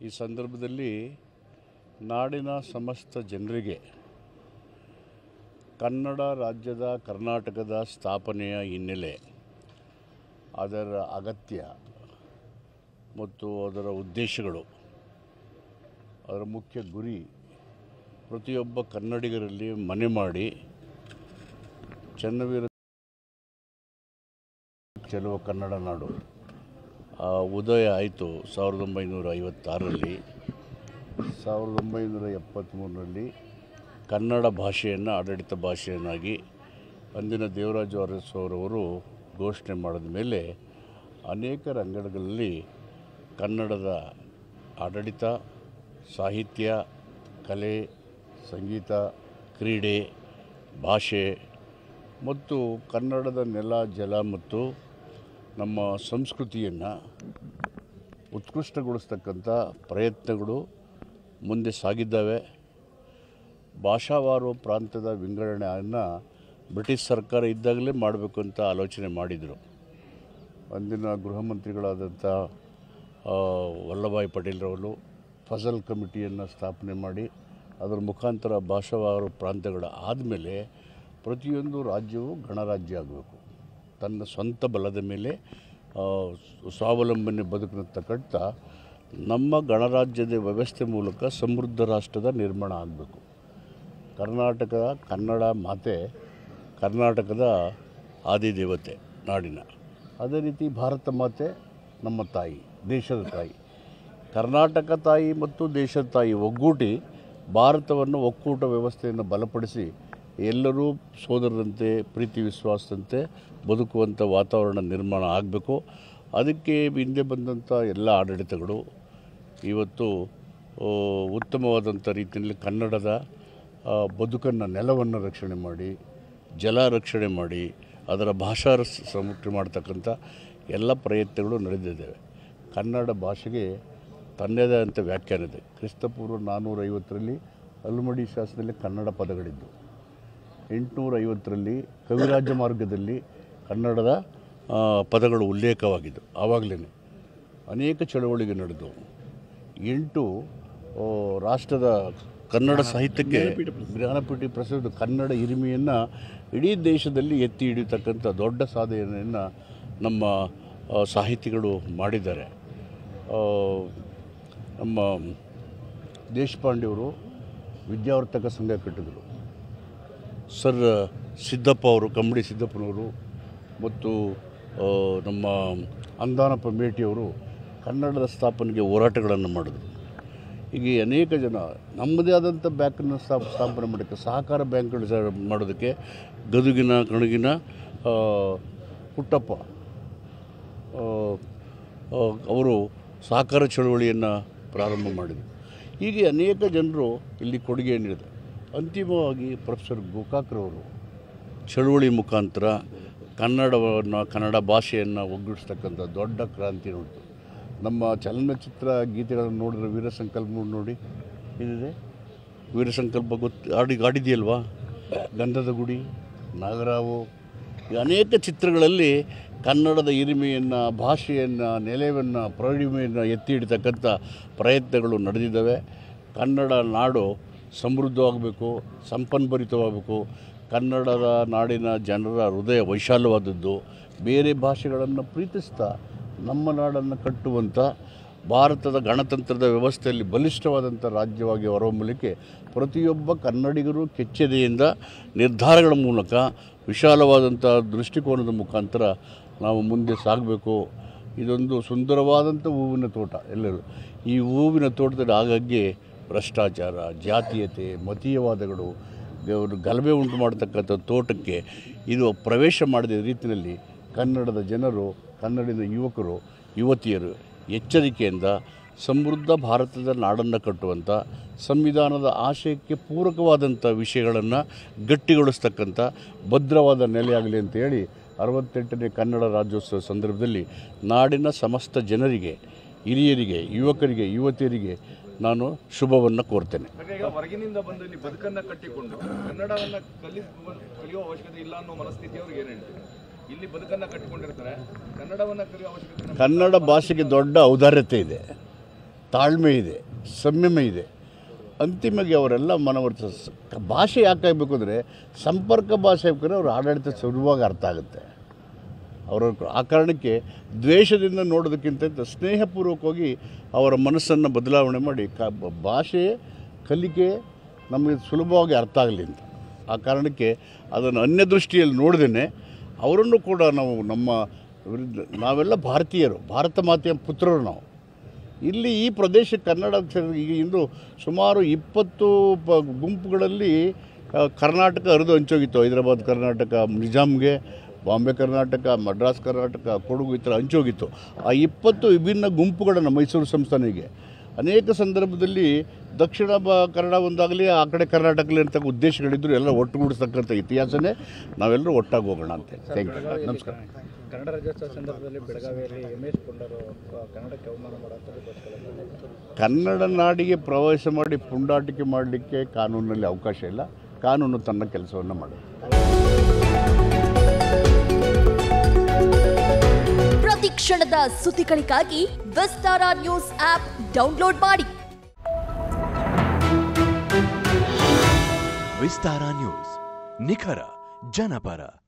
ಈ ಸಂದರ್ಭದಲ್ಲಿ ನಾಡಿನ ಸಮಸ್ತ ಜನರಿಗೆ ಕನ್ನಡ ರಾಜ್ಯದ ಕರ್ನಾಟಕದ ಸ್ಥಾಪನೆಯ ಹಿನ್ನೆಲೆ ಅದರ ಅಗತ್ಯ ಮತ್ತು ಅದರ ಉದ್ದೇಶಗಳು ಅದರ ಮುಖ್ಯ ಗುರಿ ಪ್ರತಿಯೊಬ್ಬ ಕನ್ನಡಿಗರಲ್ಲಿ ಮನೆ ಮಾಡಿ ಚನ್ನವೀರ ಚೆಲುವ ಕನ್ನಡ ನಾಡು ಆ ಉದಯ ಆಯಿತು ಸಾವಿರದ ಒಂಬೈನೂರ ಐವತ್ತಾರರಲ್ಲಿ ಸಾವಿರದ ಒಂಬೈನೂರ ಎಪ್ಪತ್ತ್ಮೂರರಲ್ಲಿ ಕನ್ನಡ ಭಾಷೆಯನ್ನು ಆಡಳಿತ ಭಾಷೆಯನ್ನಾಗಿ ಅಂದಿನ ದೇವರಾಜ ಅರಸು ಘೋಷಣೆ ಮಾಡಿದ ಮೇಲೆ ಅನೇಕ ರಂಗಗಳಲ್ಲಿ ಕನ್ನಡದ ಆಡಳಿತ ಸಾಹಿತ್ಯ ಕಲೆ ಸಂಗೀತ ಕ್ರೀಡೆ ಭಾಷೆ ಮತ್ತು ಕನ್ನಡದ ನೆಲ ಜಲ ಮತ್ತು ನಮ್ಮ ಸಂಸ್ಕೃತಿಯನ್ನು ಉತ್ಕೃಷ್ಟಗೊಳಿಸ್ತಕ್ಕಂಥ ಪ್ರಯತ್ನಗಳು ಮುಂದೆ ಸಾಗಿದ್ದಾವೆ ಭಾಷಾವಾರು ಪ್ರಾಂತ್ಯದ ವಿಂಗಡಣೆಯನ್ನು ಬ್ರಿಟಿಷ್ ಸರ್ಕಾರ ಇದ್ದಾಗಲೇ ಮಾಡಬೇಕು ಅಂತ ಆಲೋಚನೆ ಮಾಡಿದರು ಅಂದಿನ ಗೃಹ ಮಂತ್ರಿಗಳಾದಂಥ ಆ, ವಲ್ಲಭಾಯ್ ಪಟೇಲ್ರವರು ಫಸಲ್ ಕಮಿಟಿಯನ್ನು ಸ್ಥಾಪನೆ ಮಾಡಿ ಅದರ ಮುಖಾಂತರ ಭಾಷಾವಾರು ಪ್ರಾಂತ್ಯಗಳು ಆದಮೇಲೆ ಪ್ರತಿಯೊಂದು ರಾಜ್ಯವು ಗಣರಾಜ್ಯ ಆಗಬೇಕು ತನ್ನ ಸ್ವಂತ ಬಲದ ಮೇಲೆ ಆ, ಸ್ವಾವಲಂಬನೆ ಬದುಕನ್ನು ಕಟ್ತಾ ನಮ್ಮ ಗಣರಾಜ್ಯದ ವ್ಯವಸ್ಥೆ ಮೂಲಕ ಸಮೃದ್ಧ ರಾಷ್ಟ್ರದ ನಿರ್ಮಾಣ ಆಗಬೇಕು ಕರ್ನಾಟಕ ಕನ್ನಡ ಮಾತೆ ಕರ್ನಾಟಕದ ಆದಿದೇವತೆ ನಾಡಿನ ಅದೇ ರೀತಿ ಭಾರತ ಮಾತೆ ನಮ್ಮ ತಾಯಿ ದೇಶದ ತಾಯಿ ಕರ್ನಾಟಕ ತಾಯಿ ಮತ್ತು ದೇಶದ ತಾಯಿ ಒಗ್ಗೂಟಿ ಭಾರತವನ್ನು ಒಕ್ಕೂಟ ವ್ಯವಸ್ಥೆಯನ್ನು ಬಲಪಡಿಸಿ ಎಲ್ಲರೂ ಸೋದರರಂತೆ ಪ್ರೀತಿ ವಿಶ್ವಾಸದಂತೆ ಬದುಕುವಂಥ ವಾತಾವರಣ ನಿರ್ಮಾಣ ಆಗಬೇಕು ಅದಕ್ಕೆ ಹಿಂದೆ ಬಂದಂಥ ಎಲ್ಲ ಆಡಳಿತಗಳು ಇವತ್ತು ಆ, ಉತ್ತಮವಾದಂಥ ರೀತಿಯಲ್ಲಿ ಕನ್ನಡದ ಬದುಕನ್ನು ನೆಲವನ್ನು ರಕ್ಷಣೆ ಮಾಡಿ ಜಲ ರಕ್ಷಣೆ ಮಾಡಿ ಅದರ ಭಾಷಾ ರಸ್- ಸಂರಕ್ಷಣೆ ಮಾಡ್ತಕ್ಕಂಥ ಎಲ್ಲ ಪ್ರಯತ್ನಗಳು ನಡೆದಿದ್ದಾವೆ ಕನ್ನಡ ಭಾಷೆಗೆ ತನ್ನದೇ ಆದಂಥ ವ್ಯಾಖ್ಯಾನ ಇದೆ ಕ್ರಿಸ್ತಪೂರ್ವ ನಾನ್ನೂರ ಐವತ್ತರಲ್ಲಿ ಅಲ್ಮಡಿ ಶಾಸನದಲ್ಲಿ ಕನ್ನಡ ಪದಗಳಿದ್ದು ಎಂಟುನೂರ ಐವತ್ತರಲ್ಲಿ ಕವಿರಾಜ ಮಾರ್ಗದಲ್ಲಿ ಕನ್ನಡದ ಆ, ಪದಗಳು ಉಲ್ಲೇಖವಾಗಿದ್ದು ಆವಾಗಲೇ ಅನೇಕ ಚಳವಳಿಗೆ ನಡೆದವು ಎಂಟು ಆ, ರಾಷ್ಟ್ರದ ಕನ್ನಡ ಸಾಹಿತ್ಯಕ್ಕೆ ಜ್ಞಾನಪೀಠ ಪ್ರಸಿದ್ಧ ಕನ್ನಡ ಹಿರಿಮೆಯನ್ನು ಇಡೀ ದೇಶದಲ್ಲಿ ಎತ್ತಿ ಹಿಡಿತಕ್ಕಂಥ ದೊಡ್ಡ ಸಾಧನೆಯನ್ನು ನಮ್ಮ ಆ, ಸಾಹಿತಿಗಳು ಮಾಡಿದ್ದಾರೆ ಆ, ನಮ್ಮ ದೇಶಪಾಂಡೆಯವರು ವಿದ್ಯಾವರ್ತಕ ಸಂಘ ಕಟ್ಟಿದರು ಸರ್ ಸಿದ್ದಪ್ಪ ಅವರು ಕಮ್ಮಡಿ ಸಿದ್ದಪ್ಪನವರು ಮತ್ತು ಆ, ನಮ್ಮ ಅಂದಾನಪ್ಪ ಮೇಟಿಯವರು ಕನ್ನಡದ ಸ್ಥಾಪನೆಗೆ ಹೋರಾಟಗಳನ್ನು ಮಾಡಿದರು ಹೀಗೆ ಅನೇಕ ಜನ ನಮ್ಮದೇ ಆದಂಥ ಬ್ಯಾಂಕನ್ನು ಸ್ಥಾಪ ಸ್ಥಾಪನೆ ಮಾಡೋಕ್ಕೆ ಸಹಕಾರ ಬ್ಯಾಂಕ್ಗಳು ಸಹ ಮಾಡೋದಕ್ಕೆ ಗದುಗಿನ ಕಣಗಿನ ಆ, ಪುಟ್ಟಪ್ಪ ಆ, ಆ, ಅವರು ಸಹಕಾರ ಚಳವಳಿಯನ್ನು ಪ್ರಾರಂಭ ಮಾಡಿದರು ಹೀಗೆ ಅನೇಕ ಜನರು ಇಲ್ಲಿ ಕೊಡುಗೆ ನೀಡಿದರು ಅಂತಿಮವಾಗಿ ಪ್ರೊಫೆಸರ್ ಗೋಕಾಕ್ರವರು ಚಳುವಳಿ ಮುಖಾಂತರ ಕನ್ನಡವನ್ನು ಕನ್ನಡ ಭಾಷೆಯನ್ನು ಒಗ್ಗೂಡಿಸ್ತಕ್ಕಂಥ ದೊಡ್ಡ ಕ್ರಾಂತಿ ನೋಡಿತು ನಮ್ಮ ಚಲನಚಿತ್ರ ಗೀತೆಗಳನ್ನು ನೋಡಿದ್ರೆ ವೀರ ಸಂಕಲ್ಪ ನೋಡಿ ಏನಿದೆ ವೀರ ಸಂಕಲ್ಪ ಗೊತ್ತು ಆಡಿ ಆಡಿದೆಯಲ್ವಾ ಗಂಧದ ಗುಡಿ ನಾಗರಾವು ಈ ಅನೇಕ ಚಿತ್ರಗಳಲ್ಲಿ ಕನ್ನಡದ ಹಿರಿಮೆಯನ್ನು ಭಾಷೆಯನ್ನು ನೆಲೆಯನ್ನು ಪ್ರೌಢಿಮೆಯನ್ನು ಎತ್ತಿ ಹಿಡಿತಕ್ಕಂಥ ಪ್ರಯತ್ನಗಳು ನಡೆದಿದ್ದಾವೆ ಕನ್ನಡ ನಾಡು ಸಮೃದ್ಧವಾಗಬೇಕು ಸಂಪನ್ಭರಿತವಾಗಬೇಕು ಕನ್ನಡದ ನಾಡಿನ ಜನರ ಹೃದಯ ವೈಶಾಲ್ಯವಾದದ್ದು ಬೇರೆ ಭಾಷೆಗಳನ್ನು ಪ್ರೀತಿಸ್ತಾ ನಮ್ಮ ನಾಡನ್ನು ಕಟ್ಟುವಂಥ ಭಾರತದ ಗಣತಂತ್ರದ ವ್ಯವಸ್ಥೆಯಲ್ಲಿ ಬಲಿಷ್ಠವಾದಂಥ ರಾಜ್ಯವಾಗಿ ಹೊರಹೊಮ್ಮಲಿಕ್ಕೆ ಪ್ರತಿಯೊಬ್ಬ ಕನ್ನಡಿಗರು ಕೆಚ್ಚೆದೆಯಿಂದ ನಿರ್ಧಾರಗಳ ಮೂಲಕ ವಿಶಾಲವಾದಂಥ ದೃಷ್ಟಿಕೋನದ ಮುಖಾಂತರ ನಾವು ಮುಂದೆ ಸಾಗಬೇಕು ಇದೊಂದು ಸುಂದರವಾದಂಥ ಹೂವಿನ ತೋಟ ಎಲ್ಲರೂ ಈ ಹೂವಿನ ತೋಟದಲ್ಲಿ ಆಗಾಗ್ಗೆ ಭ್ರಷ್ಟಾಚಾರ ಜಾತೀಯತೆ ಮತೀಯವಾದಗಳು ಗ- ಗಲಭೆ ಉಂಟು ಮಾಡತಕ್ಕಂಥ ತೋಟಕ್ಕೆ ಇದು ಪ್ರವೇಶ ಮಾಡಿದ ರೀತಿಯಲ್ಲಿ ಕನ್ನಡದ ಜನರು ಕನ್ನಡದ ಯುವಕರು ಯುವತಿಯರು ಎಚ್ಚರಿಕೆಯಿಂದ ಸಮೃದ್ಧ ಭಾರತದ ನಾಡನ್ನು ಕಟ್ಟುವಂಥ ಸಂವಿಧಾನದ ಆಶಯಕ್ಕೆ ಪೂರಕವಾದಂಥ ವಿಷಯಗಳನ್ನು ಗಟ್ಟಿಗೊಳಿಸ್ತಕ್ಕಂಥ ಭದ್ರವಾದ ನೆಲೆಯಾಗಲಿ ಅಂತೇಳಿ ಅರವತ್ತೆಂಟನೇ ಕನ್ನಡ ರಾಜ್ಯೋತ್ಸವ ಸಂದರ್ಭದಲ್ಲಿ ನಾಡಿನ ಸಮಸ್ತ ಜನರಿಗೆ ಹಿರಿಯರಿಗೆ ಯುವಕರಿಗೆ ಯುವತಿಯರಿಗೆ ನಾನು ಶುಭವನ್ನು ಕೋರ್ತೇನೆ ಹಾಗೆ ಈಗ ಹೊರಗಿನಿಂದ ಬಂದು ಇಲ್ಲಿ ಬದುಕನ್ನ ಕಟ್ಟಿಕೊಂಡು ಕನ್ನಡವನ್ನ ಕಲಿ ಕಲಿಯುವ ಅವಶ್ಯಕತೆ ಇಲ್ಲ ಅನ್ನೋ ಮನಸ್ಥಿತಿ ಅವ್ರಿಗೆ ಏನ್ ಹೇಳ್ತೀವಿ ಇಲ್ಲಿ ಬದುಕನ್ನ ಕಟ್ಟಿಕೊಂಡಿರ್ತಾರೆ ಕನ್ನಡವನ್ನ ಕಲಿಯುವ ಅವಶ್ಯಕತೆ ನಮ್ಗೆ ಕನ್ನಡ ಭಾಷೆಗೆ ದೊಡ್ಡ ಔದಾರ್ಯತೆ ಇದೆ ತಾಳ್ಮೆ ಇದೆ ಸಂಯಮ ಇದೆ ಅಂತಿಮವಾಗಿ ಅವರೆಲ್ಲ ಮನವರ್ತ ಭಾಷೆ ಯಾಕಾಗಬೇಕು ಅಂದರೆ ಸಂಪರ್ಕ ಭಾಷೆ ಬೇಕಾದ್ರೆ ಅವ್ರ ಆಡಳಿತ ಸುಲಭವಾಗಿ ಅರ್ಥ ಆಗುತ್ತೆ ಅವರ ಆ ಕಾರಣಕ್ಕೆ ದ್ವೇಷದಿಂದ ನೋಡೋದಕ್ಕಿಂತ ಸ್ನೇಹಪೂರ್ವಕವಾಗಿ ಅವರ ಮನಸ್ಸನ್ನು ಬದಲಾವಣೆ ಮಾಡಿ ಕ ಭಾಷೆ ಕಲಿಕೆ ನಮಗೆ ಸುಲಭವಾಗಿ ಅರ್ಥ ಆಗಲಿ ಅಂತ ಆ ಕಾರಣಕ್ಕೆ ಅದನ್ನು ಅನ್ಯ ದೃಷ್ಟಿಯಲ್ಲಿ ನೋಡ್ದೇ ಅವರನ್ನು ಕೂಡ ನಾವು ನಮ್ಮ ವಿರುದ್ಧ ನಾವೆಲ್ಲ ಭಾರತೀಯರು ಭಾರತ ಮಾತೆಯ ಪುತ್ರರು ನಾವು ಇಲ್ಲಿ ಈ ಪ್ರದೇಶ ಕನ್ನಡ ಕ್ಷೇತ್ರ- ಈಗ ಇಂದು ಸುಮಾರು ಇಪ್ಪತ್ತು ಪ ಗುಂಪುಗಳಲ್ಲಿ ಆ, ಕರ್ನಾಟಕ ಹರಿದು ಹಂಚೋಗಿತ್ತು ಹೈದರಾಬಾದ್ ಕರ್ನಾಟಕ ನಿಜಾಮ್ಗೆ ಬಾಂಬೆ ಕರ್ನಾಟಕ ಮಡ್ರಾಸ್ ಕರ್ನಾಟಕ ಕೊಡಗು ಈ ಥರ ಹಂಚೋಗಿತ್ತು ಆ ಇಪ್ಪತ್ತು ವಿಭಿನ್ನ ಗುಂಪುಗಳನ್ನು ಮೈಸೂರು ಸಂಸ್ಥಾನಿಗೆ ಅನೇಕ ಸಂದರ್ಭದಲ್ಲಿ ದಕ್ಷಿಣ ಬ ಕನ್ನಡ ಒಂದಾಗಲಿ ಆ ಕಡೆ ಕರ್ನಾಟಕಲಿ ಅಂತ ಉದ್ದೇಶಗಳಿದ್ದರು ಎಲ್ಲ ಒಟ್ಟುಗೂಡಿಸ್ತಕ್ಕಂಥ ಇತಿಹಾಸನೇ ನಾವೆಲ್ಲರೂ ಒಟ್ಟಾಗಿ ಹೋಗೋಣ ಅಂತ ಥ್ಯಾಂಕ್ ಯು ನಮಸ್ಕಾರ ಕನ್ನಡ ರಾಜ್ಯೋತ್ಸವ ಸಂದರ್ಭದಲ್ಲಿ ಬೆಳಗಾವಿಯಲ್ಲಿ ಎಂ ಎಸ್ ಕೊಂಡರು ಕನ್ನಡಕ್ಕೆ ಅವಮಾನ ಮಾಡುವಂಥದ್ದು ಕನ್ನಡ ನಾಡಿಗೆ ಪ್ರವೇಶ ಮಾಡಿ ಪುಂಡಾಟಿಕೆ ಮಾಡಲಿಕ್ಕೆ ಕಾನೂನಲ್ಲಿ ಅವಕಾಶ ಇಲ್ಲ ಕಾನೂನು ತನ್ನ ಕೆಲಸವನ್ನು ಮಾಡುತ್ತೆ ಪ್ರತಿ ಕ್ಷಣದ ಸುದ್ದಿಗಳಿಗಾಗಿ ವಿಸ್ತಾರ ನ್ಯೂಸ್ ಆಪ್ ಡೌನ್ಲೋಡ್ ಮಾಡಿ ವಿಸ್ತಾರ ನ್ಯೂಸ್ ನಿಖರ ಜನಪರ